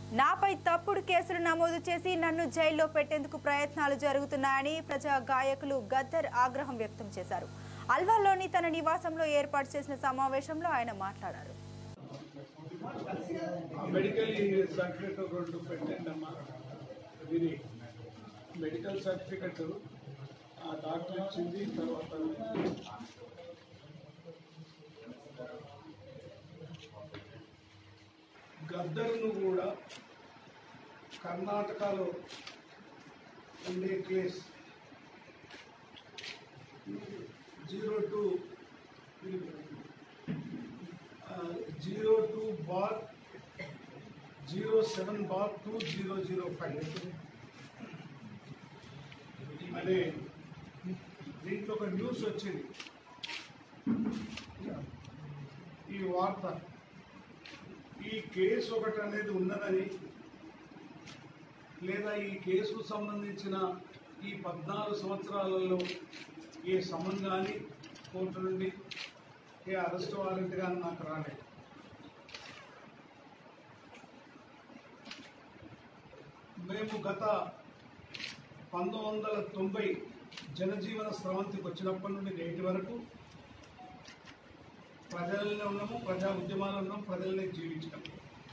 నాపై తప్పుడు కేసులు నమోదు చేసి నన్ను జైల్లో పెట్టేందుకు ప్రయత్నాలు జరుగుతున్నాయని ప్రజా గాయకులు గద్దర్ ఆగ్రహం వ్యక్తం చేశారు అల్వాల్లోని తన నివాసంలో ఏర్పాటు చేసిన సమావేశంలో ఆయన మాట్లాడారు ఆ మెడికల్ సర్టిఫికెట్ రెండు పెట్టండి అమ్మా ఇది మెడికల్ సర్టిఫికెట్ ఆ డాక్టర్ ఇచ్చింది తర్వాత గద్దర్ను కూడా కర్ణాటకలో ఉండే case zero two zero two bar zero seven bar two zero zero five అనే దీంట్లో ఒక న్యూస్ వచ్చింది ఈ వార్త ఈ కేసు ఒకటి అనేది ఉన్నదని లేదా ఈ కేసుకు సంబంధించిన ఈ పద్నాలుగు సంవత్సరాలలో ఏ సమన్ కానీ కోర్టు నుండి ఏ అరెస్ట్ వారెంట్ కానీ నాకు రాలేదు మేము గత పంతొమ్మిది వందల తొంభై జనజీవన స్రవంతికి వచ్చినప్పటి నుండి నేటి వరకు ప్రజలనే ఉన్నాము ప్రజా ఉద్యమాలు ఉన్నాం ప్రజలనే జీవించినాం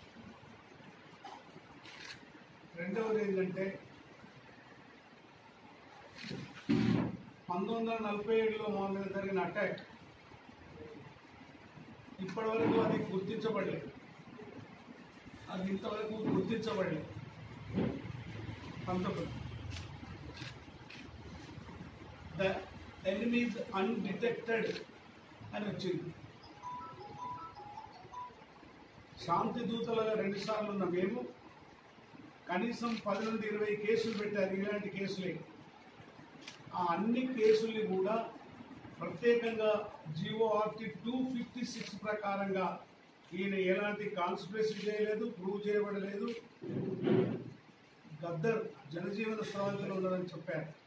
రెండవది ఏంటంటే పంతొమ్మిది వందల నలభై ఏడులో మా మీద జరిగిన అటాక్ ఇప్పటి వరకు అది గుర్తించబడలేదు అది ఇంతవరకు గుర్తించబడలేదు పంతొమ్మిది ద ఎనిమీస్ అన్డిటెక్టెడ్ అని వచ్చింది శాంతి దూతలుగా రెండు సార్లు ఉన్న మేము కనీసం పది నుండి ఇరవై కేసులు పెట్టారు ఇలాంటి కేసులే ఆ అన్ని కేసుల్ని కూడా ప్రత్యేకంగా జీఓఆర్టీ టూ ఫిఫ్టీ సిక్స్ ప్రకారంగా ఈయన ఎలాంటి కాన్స్పిరసీ చేయలేదు ప్రూవ్ చేయబడలేదు గద్దర్ జనజీవన స్రవంతిలో ఉన్నదని చెప్పారు